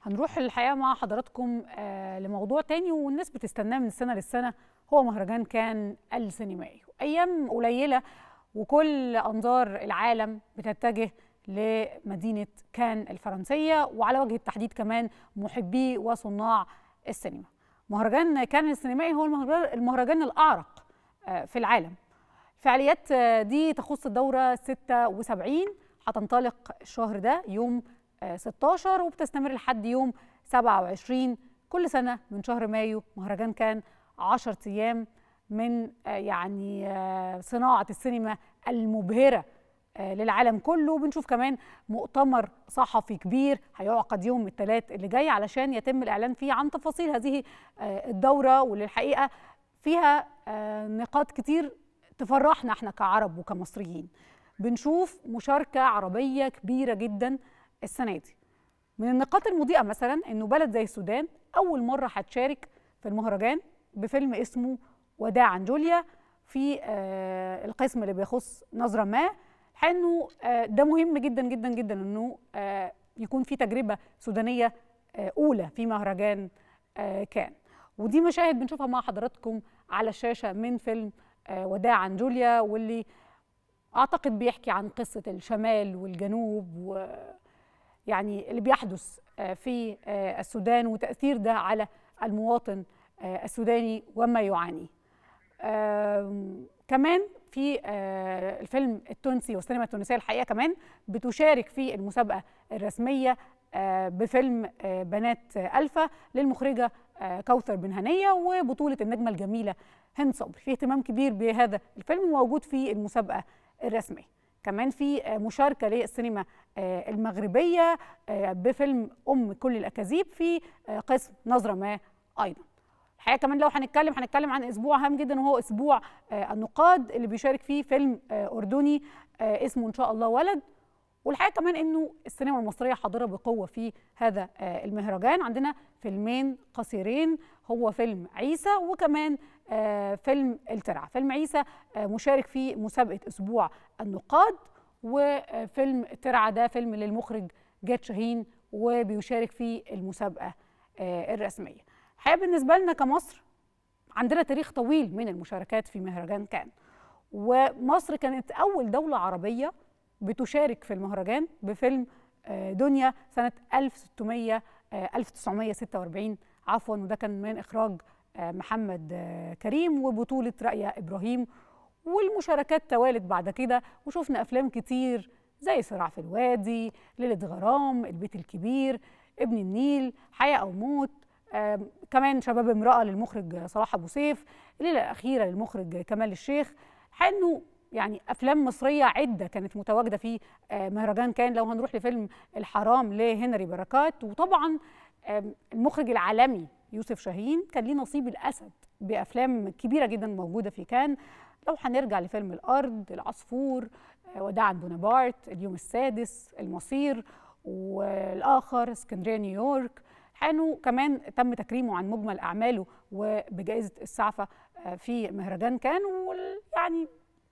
هنروح الحقيقه مع حضراتكم آه لموضوع تاني والناس بتستناه من السنه للسنه هو مهرجان كان السينمائي ايام قليله وكل انظار العالم بتتجه لمدينه كان الفرنسيه وعلى وجه التحديد كمان محبي وصناع السينما مهرجان كان السينمائي هو المهرجان, المهرجان الاعرق آه في العالم الفعاليات دي تخص الدوره 76 هتنطلق الشهر ده يوم 16 وبتستمر لحد يوم 27 كل سنه من شهر مايو مهرجان كان 10 ايام من يعني صناعه السينما المبهره للعالم كله بنشوف كمان مؤتمر صحفي كبير هيعقد يوم الثلاث اللي جاي علشان يتم الاعلان فيه عن تفاصيل هذه الدوره واللي الحقيقه فيها نقاط كتير تفرحنا احنا كعرب وكمصريين بنشوف مشاركه عربيه كبيره جدا السنه دي من النقاط المضيئه مثلا انه بلد زي السودان اول مره هتشارك في المهرجان بفيلم اسمه وداعا جوليا في آه القسم اللي بيخص نظره ما انه آه ده مهم جدا جدا جدا انه آه يكون في تجربه سودانيه آه اولى في مهرجان آه كان ودي مشاهد بنشوفها مع حضراتكم على الشاشه من فيلم آه وداعا جوليا واللي اعتقد بيحكي عن قصه الشمال والجنوب و يعني اللي بيحدث في السودان وتاثير ده على المواطن السوداني وما يعانيه. كمان في الفيلم التونسي والسينما التونسيه الحقيقه كمان بتشارك في المسابقه الرسميه بفيلم بنات الفا للمخرجه كوثر بن هنيه وبطوله النجمه الجميله هند صبري في اهتمام كبير بهذا الفيلم موجود في المسابقه الرسميه كمان في مشاركه للسينما المغربيه بفيلم ام كل الاكاذيب في قسم نظره ما ايضا الحقيقه كمان لو هنتكلم هنتكلم عن اسبوع هام جدا وهو اسبوع النقاد اللي بيشارك فيه فيلم اردني اسمه ان شاء الله ولد والحقيقه كمان انه السينما المصريه حاضره بقوه في هذا المهرجان عندنا فيلمين قصيرين هو فيلم عيسى وكمان فيلم الترعه فيلم عيسى مشارك في مسابقه اسبوع النقاد وفيلم الترعه ده فيلم للمخرج جاد شاهين وبيشارك في المسابقه الرسميه الحقيقه بالنسبه لنا كمصر عندنا تاريخ طويل من المشاركات في مهرجان كان ومصر كانت اول دوله عربيه بتشارك في المهرجان بفيلم دنيا سنه 1600 1946 عفوا وده كان من اخراج محمد كريم وبطوله رأية ابراهيم والمشاركات توالت بعد كده وشفنا افلام كتير زي صراع في الوادي ليله غرام البيت الكبير ابن النيل حياه او موت آه كمان شباب امراه للمخرج صلاح ابو سيف الليله الاخيره للمخرج كمال الشيخ انه يعني افلام مصريه عده كانت متواجده في آه مهرجان كان لو هنروح لفيلم الحرام لهنري بركات وطبعا آه المخرج العالمي يوسف شاهين كان ليه نصيب الاسد بافلام كبيره جدا موجوده في كان لو هنرجع لفيلم الارض العصفور وداعا بونابرت اليوم السادس المصير والاخر اسكندريه نيويورك حانه كمان تم تكريمه عن مجمل اعماله وبجائزه السعفه في مهرجان كان ويعني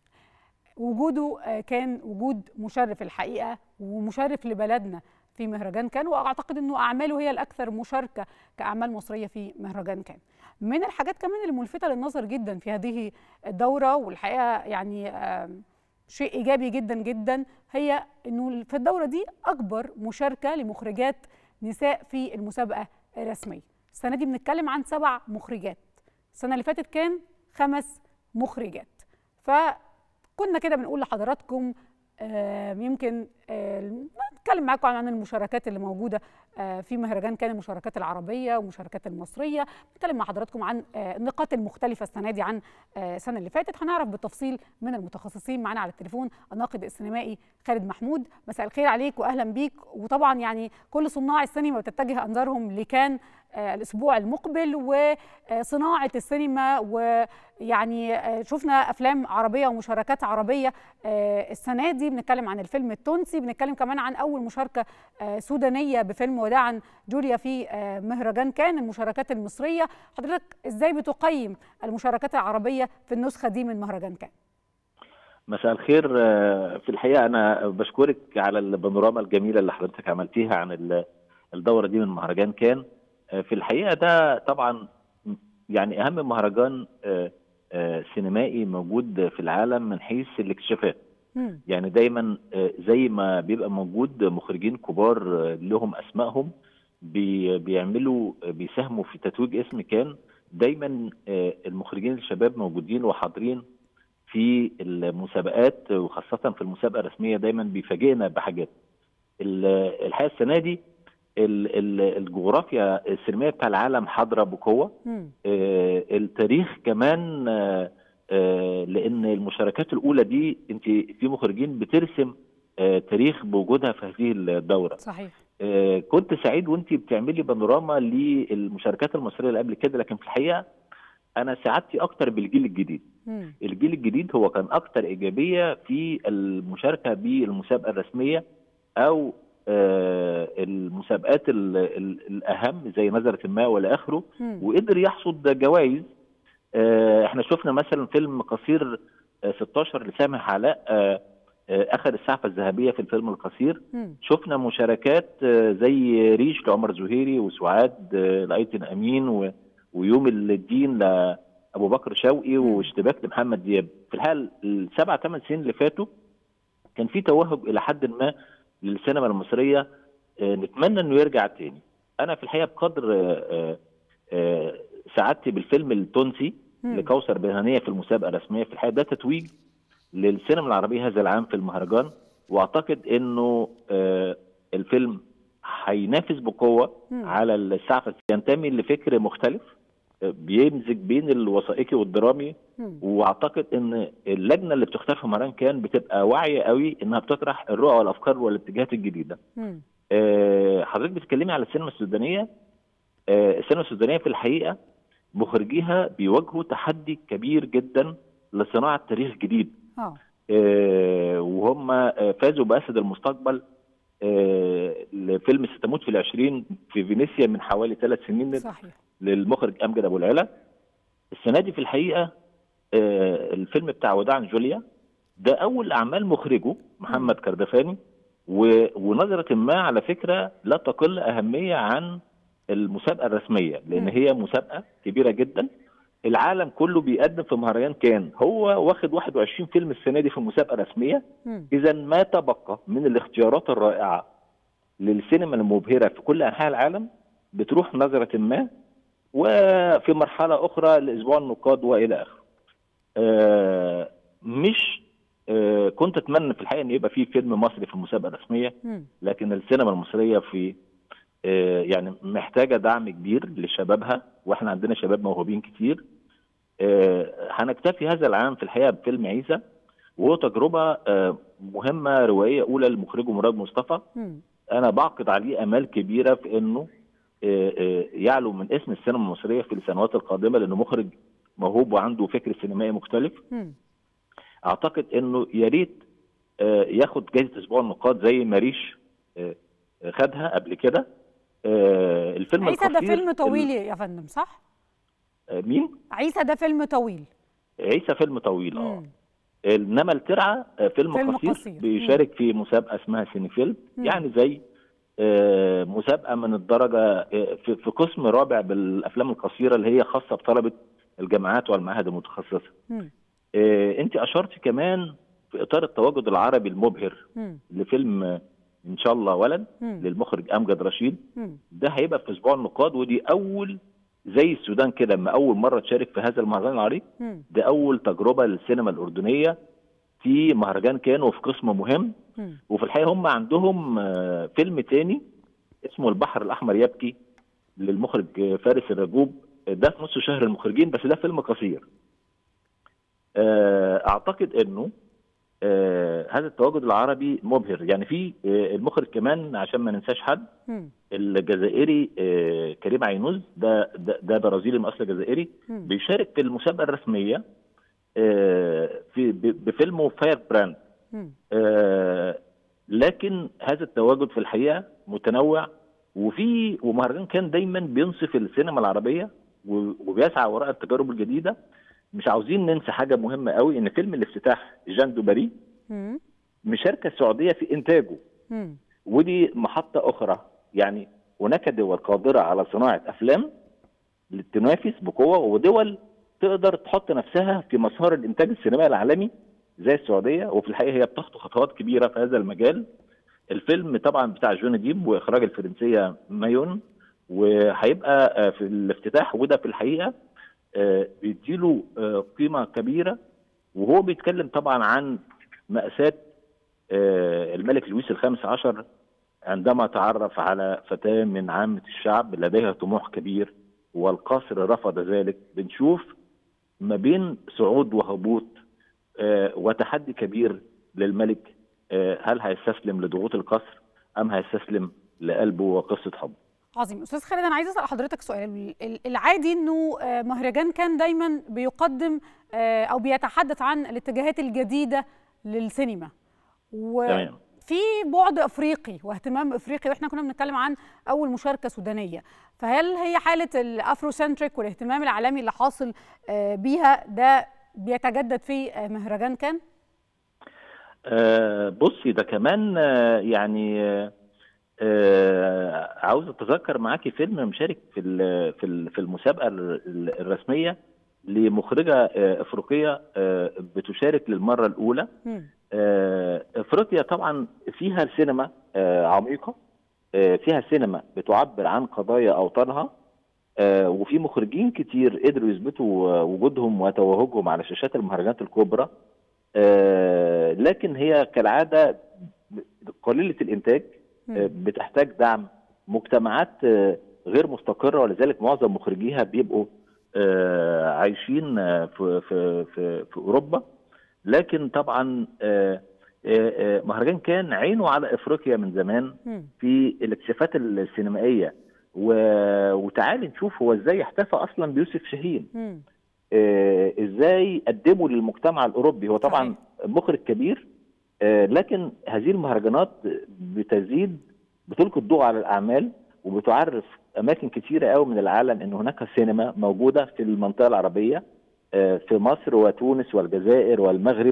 وجوده كان وجود مشرف الحقيقه ومشرف لبلدنا في مهرجان كان واعتقد انه اعماله هي الاكثر مشاركه كاعمال مصريه في مهرجان كان من الحاجات كمان اللي ملفته للنظر جدا في هذه الدوره والحقيقه يعني شيء ايجابي جدا جدا هي انه في الدوره دي اكبر مشاركه لمخرجات نساء في المسابقه الرسميه السنه دي بنتكلم عن سبع مخرجات السنه اللي فاتت كان خمس مخرجات فكنا كده بنقول لحضراتكم آه يمكن آه نتكلم معاكم عن المشاركات اللي موجوده آه في مهرجان كان المشاركات العربيه والمشاركات المصريه نتكلم مع حضراتكم عن النقاط المختلفه السنه دي عن السنه اللي فاتت هنعرف بالتفصيل من المتخصصين معانا على التليفون الناقد السينمائي خالد محمود مساء الخير عليك واهلا بيك وطبعا يعني كل صناع السينما بتتجه انظارهم لكان الاسبوع المقبل وصناعه السينما ويعني شفنا افلام عربيه ومشاركات عربيه السنه دي بنتكلم عن الفيلم التونسي بنتكلم كمان عن اول مشاركه سودانيه بفيلم وداعا جوليا في مهرجان كان المشاركات المصريه حضرتك ازاي بتقيم المشاركات العربيه في النسخه دي من مهرجان كان مساء الخير في الحقيقه انا بشكرك على البانوراما الجميله اللي حضرتك عملتيها عن الدوره دي من مهرجان كان آه، في الحقيقه ده طبعا يعني اهم مهرجان آه، آه، سينمائي موجود في العالم من حيث الاكتشافات مم. يعني دايما آه، زي ما بيبقى موجود مخرجين كبار آه، لهم اسمائهم بي- بيعملوا آه، بيساهموا في تتويج اسم كان دايما آه، المخرجين الشباب موجودين وحاضرين في المسابقات وخاصة في المسابقة الرسمية دايما بيفاجئنا بحاجات ال- الحقيقة السنة دي ال- ال- الجغرافيا السينمائية بتاع العالم حاضرة بقوة مم. آه، التاريخ كمان آه، آه، لان المشاركات الاولى دي انت في مخرجين بترسم آه، تاريخ بوجودها في هذه الدوره صحيح آه، كنت سعيد وانت بتعملي بانوراما للمشاركات المصريه اللي قبل كده لكن في الحقيقه انا سعادتي اكتر بالجيل الجديد مم. الجيل الجديد هو كان اكتر ايجابيه في المشاركه بالمسابقه الرسميه او آه، المسابقات ال- ال- الاهم زي نظره ما والى اخره مم. وقدر يحصد جوائز آه، احنا شفنا مثلا فيلم قصير آه، 16 لسامح علاء آه، آه، اخذ السعفه الذهبيه في الفيلم القصير مم. شفنا مشاركات آه، زي ريش لعمر زهيري وسعاد آه، لايتن امين و- ويوم الدين لابو بكر شوقي مم. واشتباك لمحمد دياب في الحال السبع ثمان سنين اللي فاتوا كان في توهج الى حد ما للسينما المصريه آه، نتمنى انه يرجع تاني انا في الحقيقه بقدر آه، آه، آه، سعادتي بالفيلم التونسي مم. لكوثر برهانيه في المسابقه الرسميه في الحقيقه ده تتويج للسينما العربيه هذا العام في المهرجان واعتقد انه آه، الفيلم هينافس بقوه مم. على السعفه ينتمي لفكر مختلف آه، بيمزج بين الوثائقي والدرامي مم. واعتقد ان اللجنه اللي بتختار في مهرجان كان بتبقى واعيه قوي انها بتطرح الرؤى والافكار والاتجاهات الجديده. مم. آه، حضرتك بتتكلمي على السينما السودانيه آه، السينما السودانيه في الحقيقه مخرجيها بيواجهوا تحدي كبير جدا لصناعه تاريخ جديد اه آه، وهم آه، فازوا باسد المستقبل آه، لفيلم ستموت في العشرين في فينيسيا من حوالي ثلاث سنين صحيح للمخرج امجد ابو العلا السنه دي في الحقيقه آه، الفيلم بتاع وداعا جوليا ده اول اعمال مخرجه محمد كردفاني و- ونظره ما على فكره لا تقل اهميه عن المسابقه الرسميه لان مم. هي مسابقه كبيره جدا العالم كله بيقدم في مهرجان كان هو واخد 21 فيلم السنه دي في مسابقه رسميه مم. اذا ما تبقى من الاختيارات الرائعه للسينما المبهره في كل انحاء العالم بتروح نظره ما وفي مرحله اخرى لاسبوع النقاد والى اخره. آه، مش آه، كنت اتمنى في الحقيقه ان يبقى في فيلم مصري في المسابقه الرسميه مم. لكن السينما المصريه في آه، يعني محتاجه دعم كبير لشبابها واحنا عندنا شباب موهوبين كتير آه، هنكتفي هذا العام في الحقيقه بفيلم عيسى وهو تجربه آه، مهمه روائيه اولى لمخرجه مراد مصطفى مم. انا بعقد عليه امال كبيره في انه آه، آه، يعلو من اسم السينما المصريه في السنوات القادمه لانه مخرج موهوب وعنده فكر سينمائي مختلف مم. اعتقد انه يا ريت آه، ياخد جائزه اسبوع النقاد زي ما ريش آه، آه، خدها قبل كده آه، الفيلم عيسى ده القصير فيلم طويل يا فندم صح؟ آه، مين؟ عيسى ده فيلم طويل عيسى فيلم طويل اه مم. انما الترعه آه، فيلم, فيلم قصير, قصير. بيشارك في مسابقه اسمها سينيفيلم مم. يعني زي آه، مسابقه من الدرجه آه، في في قسم رابع بالافلام القصيره اللي هي خاصه بطلبه الجامعات والمعاهد المتخصصه. مم. آه، انت اشرت كمان في اطار التواجد العربي المبهر مم. لفيلم آه، ان شاء الله ولد مم. للمخرج امجد رشيد مم. ده هيبقى في اسبوع النقاد ودي اول زي السودان كده لما اول مره تشارك في هذا المهرجان العريق مم. ده اول تجربه للسينما الاردنيه في مهرجان كان وفي قسم مهم مم. وفي الحقيقه هم عندهم آه، فيلم تاني اسمه البحر الاحمر يبكي للمخرج آه، فارس الرجوب آه، ده في نص شهر المخرجين بس ده فيلم قصير آه، اعتقد انه آه، هذا التواجد العربي مبهر يعني في آه، المخرج كمان عشان ما ننساش حد مم. الجزائري آه، كريم عينوز ده ده, ده برازيلي من اصل جزائري مم. بيشارك في المسابقه الرسميه آه، في ب- بفيلمه فاير براند مم. آه، لكن هذا التواجد في الحقيقه متنوع وفي ومهرجان كان دايما بينصف السينما العربيه و- وبيسعى وراء التجارب الجديده مش عاوزين ننسى حاجه مهمه قوي ان فيلم الافتتاح جان دوباري مم. مشاركه السعوديه في انتاجه مم. ودي محطه اخرى يعني هناك دول قادره على صناعه افلام تنافس بقوه ودول تقدر تحط نفسها في مسار الانتاج السينمائي العالمي زي السعوديه وفي الحقيقه هي بتخطو خطوات كبيره في هذا المجال الفيلم طبعا بتاع جوني ديب واخراج الفرنسيه مايون وهيبقى في الافتتاح وده في الحقيقه بيديله قيمه كبيره وهو بيتكلم طبعا عن مأساة الملك لويس الخامس عشر عندما تعرف على فتاة من عامة الشعب لديها طموح كبير والقصر رفض ذلك بنشوف ما بين صعود وهبوط وتحدي كبير للملك هل هيستسلم لضغوط القصر ام هيستسلم لقلبه وقصه حب عظيم استاذ خالد انا عايز اسال حضرتك سؤال العادي انه مهرجان كان دايما بيقدم او بيتحدث عن الاتجاهات الجديده للسينما وفي بعد افريقي واهتمام افريقي واحنا كنا بنتكلم عن اول مشاركه سودانيه فهل هي حاله الافرو سنتريك والاهتمام العالمي اللي حاصل بيها ده بيتجدد في مهرجان كان؟ آه بصي ده كمان آه يعني آه عاوز اتذكر معاكي فيلم مشارك في في في المسابقه الرسميه لمخرجه افريقيه بتشارك للمره الاولى افريقيا طبعا فيها السينما عميقه فيها سينما بتعبر عن قضايا اوطانها وفي مخرجين كتير قدروا يثبتوا وجودهم وتوهجهم على شاشات المهرجانات الكبرى آه لكن هي كالعاده قليله الانتاج آه بتحتاج دعم مجتمعات آه غير مستقره ولذلك معظم مخرجيها بيبقوا عايشين في في في, في اوروبا لكن طبعا مهرجان كان عينه على افريقيا من زمان في الاكتشافات السينمائيه وتعالي نشوف هو ازاي احتفى اصلا بيوسف شاهين آه ازاي قدموا للمجتمع الاوروبي هو طبعا صحيح. مخرج كبير آه لكن هذه المهرجانات بتزيد بتلقي الضوء على الاعمال وبتعرف اماكن كثيره قوي من العالم ان هناك سينما موجوده في المنطقه العربيه آه في مصر وتونس والجزائر والمغرب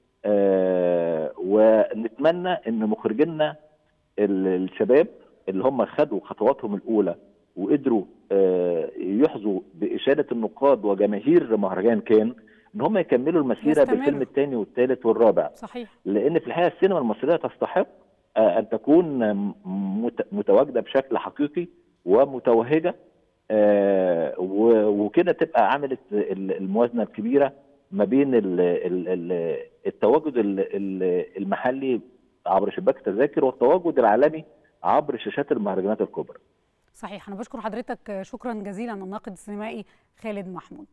ونتمنى ان مخرجينا الشباب اللي هم خدوا خطواتهم الاولى وقدروا يحظوا بإشادة النقاد وجماهير مهرجان كان ان هم يكملوا المسيره يستمروا. بالفيلم الثاني والثالث والرابع صحيح لان في الحقيقه السينما المصريه تستحق ان تكون متواجده بشكل حقيقي ومتوهجه وكده تبقى عملت الموازنه الكبيره ما بين التواجد المحلي عبر شباك التذاكر والتواجد العالمي عبر شاشات المهرجانات الكبرى صحيح أنا بشكر حضرتك شكرا جزيلا الناقد السينمائي خالد محمود